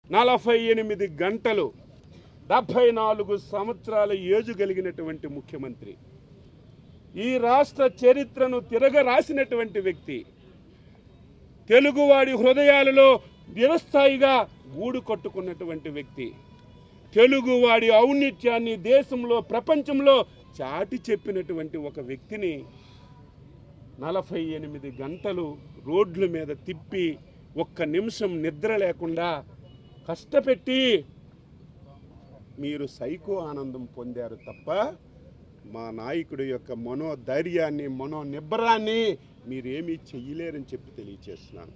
నలభై ఎనిమిది గంటలు డెబ్భై నాలుగు సంవత్సరాల ఏజు కలిగినటువంటి ముఖ్యమంత్రి ఈ రాష్ట్ర చరిత్రను తిరగరాసినటువంటి వ్యక్తి తెలుగువాడి హృదయాలలో నిరస్థాయిగా గూడు కట్టుకున్నటువంటి వ్యక్తి తెలుగువాడి ఔన్నిత్యాన్ని దేశంలో ప్రపంచంలో చాటి చెప్పినటువంటి ఒక వ్యక్తిని నలభై ఎనిమిది గంటలు రోడ్ల మీద తిప్పి ఒక్క నిమిషం నిద్ర లేకుండా కష్టపెట్టి మీరు సైకో ఆనందం పొందారు తప్ప మా నాయకుడి యొక్క మనోధైర్యాన్ని మనో నిబ్బరాన్ని మీరేమీ చెయ్యలేరని చెప్పి తెలియచేస్తున్నాను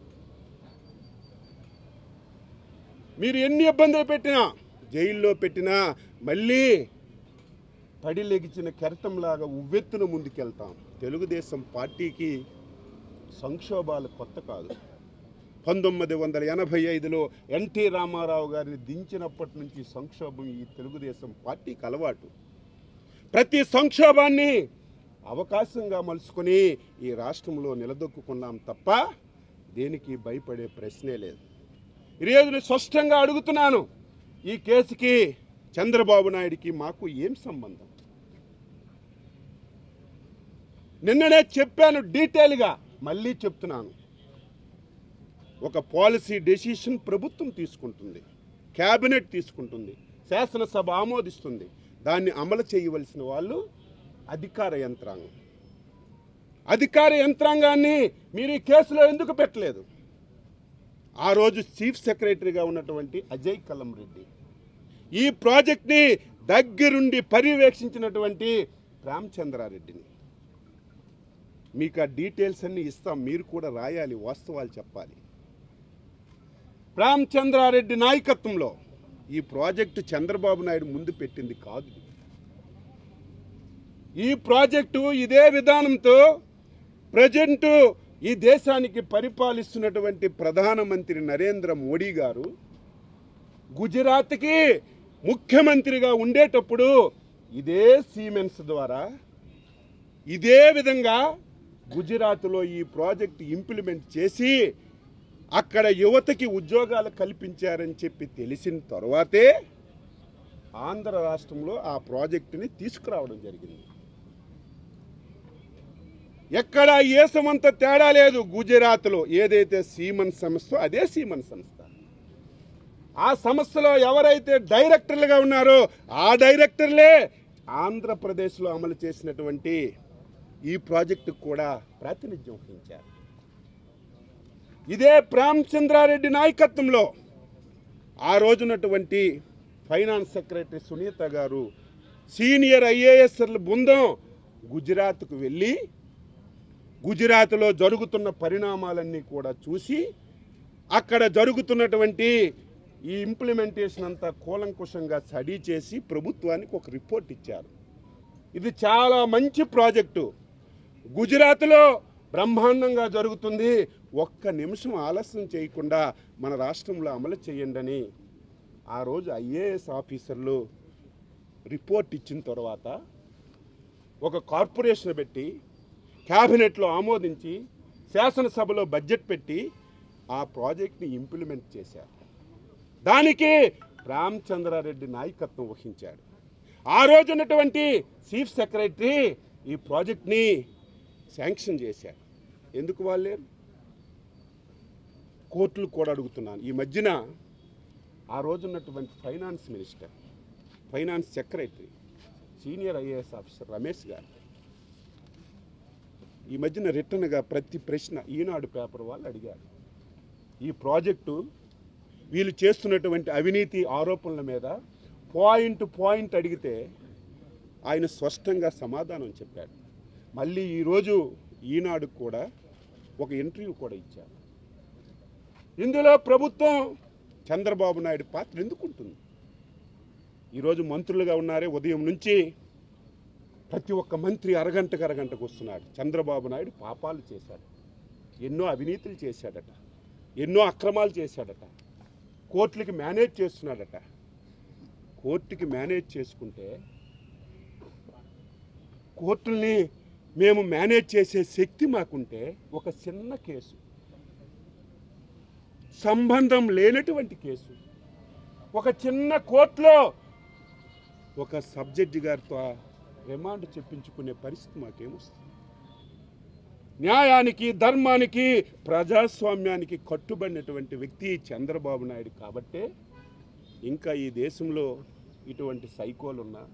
మీరు ఎన్ని ఇబ్బందులు పెట్టినా జైల్లో పెట్టినా మళ్ళీ పడి లెగిచిన కెరటంలాగా ఉవ్వెత్తున ముందుకెళ్తాం తెలుగుదేశం పార్టీకి సంక్షోభాలు కొత్త కాదు పంతొమ్మిది వందల ఎనభై ఐదులో ఎన్టీ రామారావు గారిని దించినప్పటి నుంచి సంక్షోభం ఈ తెలుగుదేశం పార్టీకి అలవాటు ప్రతి సంక్షోభాన్ని అవకాశంగా మలుచుకొని ఈ రాష్ట్రంలో నిలదొక్కుకున్నాం తప్ప దేనికి భయపడే ప్రశ్నే లేదు ఈరోజు నేను స్పష్టంగా అడుగుతున్నాను ఈ కేసుకి చంద్రబాబు నాయుడికి మాకు ఏం సంబంధం నిన్ననే చెప్పాను డీటెయిల్గా మళ్ళీ చెప్తున్నాను ఒక పాలసీ డెసిషన్ ప్రభుత్వం తీసుకుంటుంది కేబినెట్ తీసుకుంటుంది శాసనసభ ఆమోదిస్తుంది దాన్ని అమలు చేయవలసిన వాళ్ళు అధికార యంత్రాంగం అధికార యంత్రాంగాన్ని మీరు ఈ కేసులో ఎందుకు పెట్టలేదు ఆ రోజు చీఫ్ సెక్రటరీగా ఉన్నటువంటి అజయ్ కల్లం రెడ్డి ఈ ప్రాజెక్ట్ని దగ్గరుండి పర్యవేక్షించినటువంటి రామచంద్రారెడ్డిని మీకు ఆ డీటెయిల్స్ అన్ని ఇస్తాం మీరు కూడా రాయాలి వాస్తవాలు చెప్పాలి రామచంద్రారెడ్డి నాయకత్వంలో ఈ ప్రాజెక్టు చంద్రబాబు నాయుడు ముందు పెట్టింది కాదు ఇది. ఈ ప్రాజెక్టు ఇదే విధానంతో ప్రజెంట్ ఈ దేశానికి పరిపాలిస్తున్నటువంటి ప్రధానమంత్రి నరేంద్ర మోడీ గారు గుజరాత్కి ముఖ్యమంత్రిగా ఉండేటప్పుడు ఇదే సీమెన్స్ ద్వారా ఇదే విధంగా గుజరాత్లో ఈ ప్రాజెక్ట్ ఇంప్లిమెంట్ చేసి అక్కడ యువతకి ఉద్యోగాలు కల్పించారని చెప్పి తెలిసిన తర్వాతే ఆంధ్ర రాష్ట్రంలో ఆ ప్రాజెక్టుని తీసుకురావడం జరిగింది ఎక్కడ ఏసమంత తేడా లేదు గుజరాత్లో ఏదైతే సీమన్ సంస్థ అదే సీమన్ సంస్థ ఆ సంస్థలో ఎవరైతే డైరెక్టర్లుగా ఉన్నారో ఆ డైరెక్టర్లే ఆంధ్రప్రదేశ్లో అమలు చేసినటువంటి ఈ ప్రాజెక్టుకు కూడా ప్రాతినిధ్యం వహించారు ఇదే రామచంద్రారెడ్డి నాయకత్వంలో ఆ రోజునటువంటి ఫైనాన్స్ సెక్రటరీ సునీత గారు సీనియర్ ఐఏఎస్ల బృందం గుజరాత్కు వెళ్ళి గుజరాత్లో జరుగుతున్న పరిణామాలన్నీ కూడా చూసి అక్కడ జరుగుతున్నటువంటి ఈ ఇంప్లిమెంటేషన్ అంతా కూలంకుషంగా స్టడీ చేసి ప్రభుత్వానికి ఒక రిపోర్ట్ ఇచ్చారు ఇది చాలా మంచి ప్రాజెక్టు గుజరాత్లో బ్రహ్మాండంగా జరుగుతుంది ఒక్క నిమిషం ఆలస్యం చేయకుండా మన రాష్ట్రంలో అమలు చేయండి అని ఆ రోజు ఐఏఎస్ ఆఫీసర్లు రిపోర్ట్ ఇచ్చిన తర్వాత ఒక కార్పొరేషన్ పెట్టి క్యాబినెట్లో ఆమోదించి శాసనసభలో బడ్జెట్ పెట్టి ఆ ప్రాజెక్ట్ని ఇంప్లిమెంట్ చేశారు దానికి రామచంద్రారెడ్డి నాయకత్వం వహించాడు ఆ రోజు ఉన్నటువంటి చీఫ్ సెక్రటరీ ఈ ప్రాజెక్ట్ని శాంక్షన్ చేశారు ఎందుకు వాళ్ళు లేరు కోర్టులు కూడా అడుగుతున్నాను ఈ మధ్యన ఆ రోజు ఉన్నటువంటి finance minister finance secretary senior IAS officer Ramesh గారు ఈ మధ్యన రిటర్న్గా ప్రతి ప్రశ్న ఈనాడు పేపర్ వాళ్ళు అడిగారు ఈ ప్రాజెక్టు వీళ్ళు చేస్తున్నటువంటి అవినీతి ఆరోపణల మీద పాయింట్ పాయింట్ అడిగితే ఆయన స్పష్టంగా సమాధానం చెప్పాడు మళ్ళీ ఈరోజు ఈనాడు కూడా ఒక ఇంటర్వ్యూ కూడా ఇచ్చారు ఇందులో ప్రభుత్వం చంద్రబాబు నాయుడు పాత్ర ఎందుకు ఉంటుంది ఈరోజు మంత్రులుగా ఉన్నారే ఉదయం నుంచి ప్రతి ఒక్క మంత్రి అరగంటకు అరగంటకు వస్తున్నాడు చంద్రబాబు నాయుడు పాపాలు చేశాడు ఎన్నో అవినీతులు చేశాడట ఎన్నో అక్రమాలు చేశాడట కోర్టులకి మేనేజ్ చేస్తున్నాడట కోర్టుకి మేనేజ్ చేసుకుంటే కోర్టుల్ని మేము మేనేజ్ చేసే శక్తి మాకుంటే ఒక చిన్న కేసు సంబంధం లేనటువంటి కేసు ఒక చిన్న కోర్టులో ఒక సబ్జెక్ట్ గారితో రిమాండ్ చెప్పించుకునే పరిస్థితి మాకేమొస్తుంది న్యాయానికి ధర్మానికి ప్రజాస్వామ్యానికి కట్టుబడినటువంటి వ్యక్తి చంద్రబాబు నాయుడు కాబట్టే ఇంకా ఈ దేశంలో ఇటువంటి సైకోలున్నా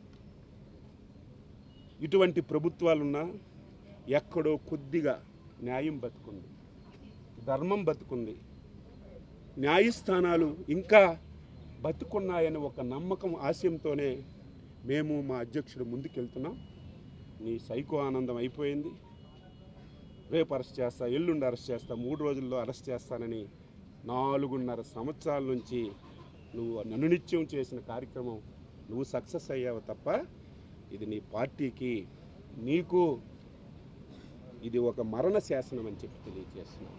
ఇటువంటి ప్రభుత్వాలున్నా ఎక్కడో కొద్దిగా న్యాయం బతుకుంది ధర్మం బతుకుంది న్యాయస్థానాలు ఇంకా బతుకున్నాయని ఒక నమ్మకం ఆశయంతోనే మేము మా అధ్యక్షుడు ముందుకెళ్తున్నాం నీ సైకో ఆనందం అయిపోయింది రేపు అరెస్ట్ చేస్తా ఎల్లుండి అరెస్ట్ చేస్తా మూడు రోజుల్లో అరెస్ట్ చేస్తానని నాలుగున్నర సంవత్సరాల నుంచి నువ్వు నన్నునిత్యం చేసిన కార్యక్రమం నువ్వు సక్సెస్ అయ్యావు తప్ప ఇది నీ పార్టీకి నీకు ఇది ఒక మరణ శాసనం అని చెప్పి తెలియజేస్తున్నాను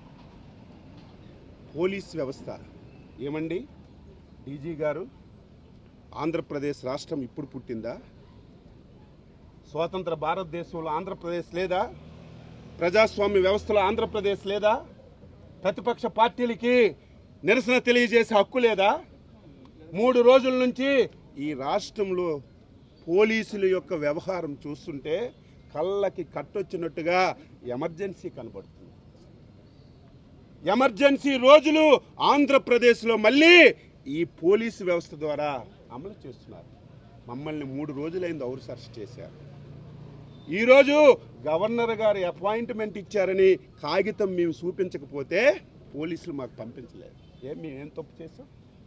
పోలీస్ వ్యవస్థ ఏమండి డీజీ గారు ఆంధ్రప్రదేశ్ రాష్ట్రం ఇప్పుడు పుట్టిందా స్వతంత్ర భారతదేశంలో ఆంధ్రప్రదేశ్ లేదా ప్రజాస్వామ్య వ్యవస్థలో ఆంధ్రప్రదేశ్ లేదా ప్రతిపక్ష పార్టీలకి నిరసన తెలియజేసే హక్కు లేదా మూడు రోజుల నుంచి ఈ రాష్ట్రంలో పోలీసుల యొక్క వ్యవహారం చూస్తుంటే కళ్ళకి కట్టొచ్చినట్టుగా ఎమర్జెన్సీ కనబడుతుంది ఎమర్జెన్సీ రోజులు ఆంధ్రప్రదేశ్లో మళ్ళీ ఈ పోలీసు వ్యవస్థ ద్వారా అమలు చేస్తున్నారు మమ్మల్ని మూడు రోజులైంది ఔరు సర్చ్ చేశారు ఈరోజు గవర్నర్ గారు అపాయింట్మెంట్ ఇచ్చారని కాగితం మేము చూపించకపోతే పోలీసులు మాకు పంపించలేదు ఏం మేము ఏం తప్పు చేసాం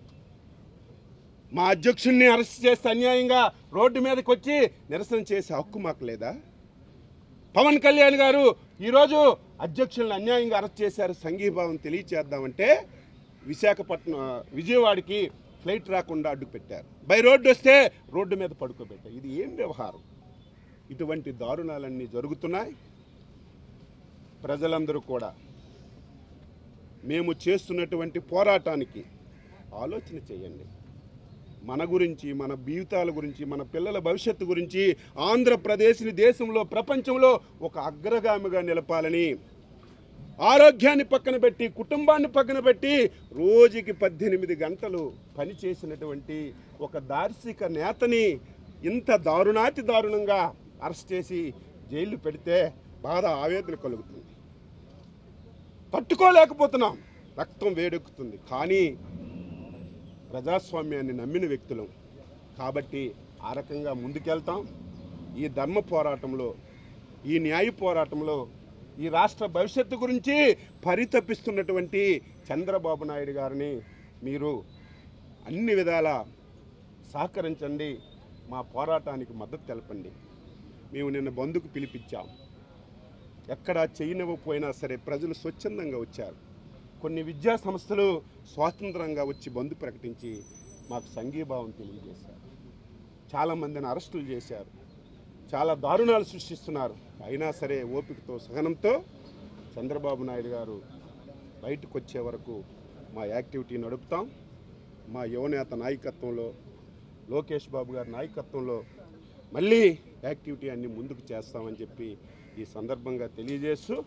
మా అధ్యక్షుడిని అరెస్ట్ చేస్తే అన్యాయంగా రోడ్డు మీదకి వచ్చి నిరసన చేసే హక్కు మాకు లేదా పవన్ కళ్యాణ్ గారు ఈరోజు అధ్యక్షులను అన్యాయంగా అరెస్ట్ చేశారు సంఘీభావం తెలియచేద్దామంటే విశాఖపట్నం విజయవాడకి ఫ్లైట్ రాకుండా అడ్డు పెట్టారు బై రోడ్డు వస్తే రోడ్డు మీద పడుకోబెట్టారు ఇది ఏం వ్యవహారం ఇటువంటి దారుణాలన్నీ జరుగుతున్నాయి ప్రజలందరూ కూడా మేము చేస్తున్నటువంటి పోరాటానికి ఆలోచన చేయండి మన గురించి మన జీవితాల గురించి మన పిల్లల భవిష్యత్తు గురించి ఆంధ్రప్రదేశ్ని దేశంలో ప్రపంచంలో ఒక అగ్రగామిగా నిలపాలని ఆరోగ్యాన్ని పక్కన పెట్టి కుటుంబాన్ని పక్కన పెట్టి రోజుకి పద్దెనిమిది గంటలు పని చేసినటువంటి ఒక దార్శిక నేతని ఇంత దారుణాతి దారుణంగా అరెస్ట్ చేసి జైలు పెడితే బాధ ఆవేదన కలుగుతుంది తట్టుకోలేకపోతున్నాం రక్తం వేడెక్కుతుంది కానీ ప్రజాస్వామ్యాన్ని నమ్మిన వ్యక్తులం కాబట్టి ఆ రకంగా ముందుకెళ్తాం ఈ ధర్మ పోరాటంలో ఈ న్యాయ పోరాటంలో ఈ రాష్ట్ర భవిష్యత్తు గురించి పరితపిస్తున్నటువంటి చంద్రబాబు నాయుడు గారిని మీరు అన్ని విధాల సహకరించండి మా పోరాటానికి మద్దతు తెలపండి మేము నిన్న బంధుకు పిలిపించాం ఎక్కడ చేయనివ్వకపోయినా సరే ప్రజలు స్వచ్ఛందంగా వచ్చారు కొన్ని విద్యా సంస్థలు స్వాతంత్రంగా వచ్చి బంధు ప్రకటించి మాకు సంఘీభావం తెలియజేశారు చాలామందిని అరెస్టులు చేశారు చాలా దారుణాలు సృష్టిస్తున్నారు అయినా సరే ఓపికతో సహనంతో చంద్రబాబు నాయుడు గారు బయటకు వచ్చే వరకు మా యాక్టివిటీ నడుపుతాం మా యువనేత నాయకత్వంలో లోకేష్ బాబు గారి నాయకత్వంలో మళ్ళీ యాక్టివిటీ అన్ని ముందుకు చేస్తామని చెప్పి ఈ సందర్భంగా తెలియజేస్తూ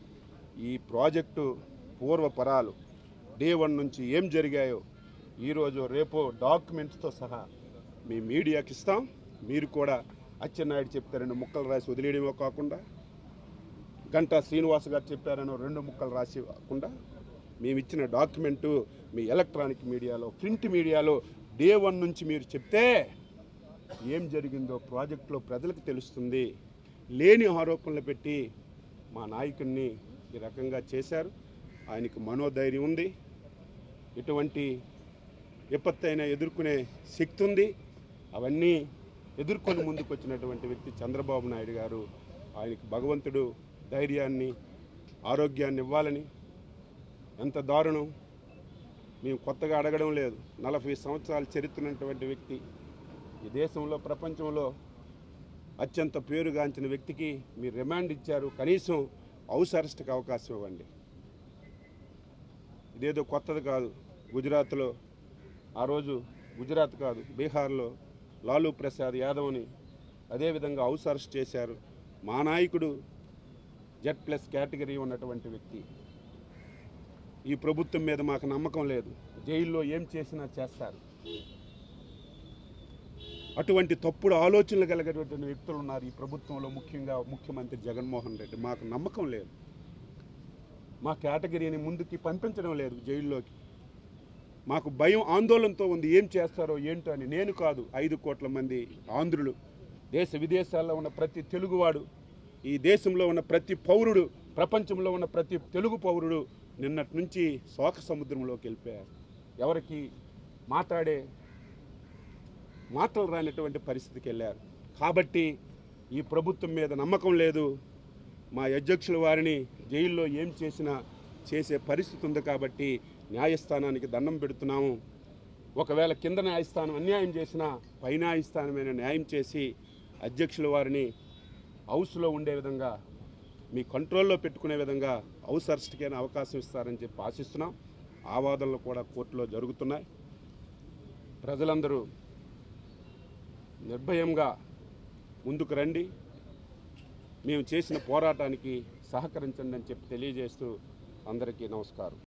ఈ ప్రాజెక్టు పూర్వపరాలు డే వన్ నుంచి ఏం జరిగాయో ఈరోజు రేపు డాక్యుమెంట్స్తో సహా మీ మీడియాకి ఇస్తాం మీరు కూడా అచ్చెన్నాయుడు చెప్తే రెండు ముక్కలు రాసి వదిలేయడమే కాకుండా గంటా శ్రీనివాస్ గారు చెప్పారనో రెండు ముక్కలు రాసి కాకుండా మేము ఇచ్చిన డాక్యుమెంటు మీ ఎలక్ట్రానిక్ మీడియాలో ప్రింట్ మీడియాలో డే వన్ నుంచి మీరు చెప్తే ఏం జరిగిందో ప్రాజెక్టులో ప్రజలకు తెలుస్తుంది లేని ఆరోపణలు పెట్టి మా నాయకుడిని ఈ రకంగా చేశారు ఆయనకు మనోధైర్యం ఉంది ఎటువంటి విపత్తైనా ఎదుర్కొనే శక్తి ఉంది అవన్నీ ఎదుర్కొని ముందుకు వచ్చినటువంటి వ్యక్తి చంద్రబాబు నాయుడు గారు ఆయనకు భగవంతుడు ధైర్యాన్ని ఆరోగ్యాన్ని ఇవ్వాలని ఎంత దారుణం మేము కొత్తగా అడగడం లేదు నలభై సంవత్సరాల చరిత్ర ఉన్నటువంటి వ్యక్తి ఈ దేశంలో ప్రపంచంలో అత్యంత పేరుగాంచిన వ్యక్తికి మీరు రిమాండ్ ఇచ్చారు కనీసం హౌస్ అరెస్ట్కి అవకాశం ఇవ్వండి ఇదేదో కొత్తది కాదు గుజరాత్లో ఆ రోజు గుజరాత్ కాదు బీహార్లో లాలూ ప్రసాద్ యాదవ్ని అదేవిధంగా హౌస్ అరెస్ట్ చేశారు మా నాయకుడు జెడ్ ప్లస్ కేటగిరీ ఉన్నటువంటి వ్యక్తి ఈ ప్రభుత్వం మీద మాకు నమ్మకం లేదు జైల్లో ఏం చేసినా చేస్తారు అటువంటి తప్పుడు ఆలోచనలు కలిగేటువంటి వ్యక్తులు ఉన్నారు ఈ ప్రభుత్వంలో ముఖ్యంగా ముఖ్యమంత్రి జగన్మోహన్ రెడ్డి మాకు నమ్మకం లేదు మా కేటగిరీని ముందుకి పంపించడం లేదు జైల్లోకి మాకు భయం ఆందోళనతో ఉంది ఏం చేస్తారో ఏంటో అని నేను కాదు ఐదు కోట్ల మంది ఆంధ్రులు దేశ విదేశాల్లో ఉన్న ప్రతి తెలుగువాడు ఈ దేశంలో ఉన్న ప్రతి పౌరుడు ప్రపంచంలో ఉన్న ప్రతి తెలుగు పౌరుడు నిన్నటి నుంచి శోక సముద్రంలోకి వెళ్ళిపోయారు ఎవరికి మాట్లాడే మాటలు రానటువంటి పరిస్థితికి వెళ్ళారు కాబట్టి ఈ ప్రభుత్వం మీద నమ్మకం లేదు మా అధ్యక్షుల వారిని జైల్లో ఏం చేసినా చేసే పరిస్థితి ఉంది కాబట్టి న్యాయస్థానానికి దండం పెడుతున్నాము ఒకవేళ కింద న్యాయస్థానం అన్యాయం చేసినా పై న్యాయస్థానమైన న్యాయం చేసి అధ్యక్షుల వారిని హౌస్లో ఉండే విధంగా మీ కంట్రోల్లో పెట్టుకునే విధంగా హౌస్ అరెస్ట్కైనా అవకాశం ఇస్తారని చెప్పి ఆశిస్తున్నాం ఆ వాదనలు కూడా కోర్టులో జరుగుతున్నాయి ప్రజలందరూ నిర్భయంగా ముందుకు రండి మేము చేసిన పోరాటానికి సహకరించండి అని చెప్పి తెలియజేస్తూ అందరికీ నమస్కారం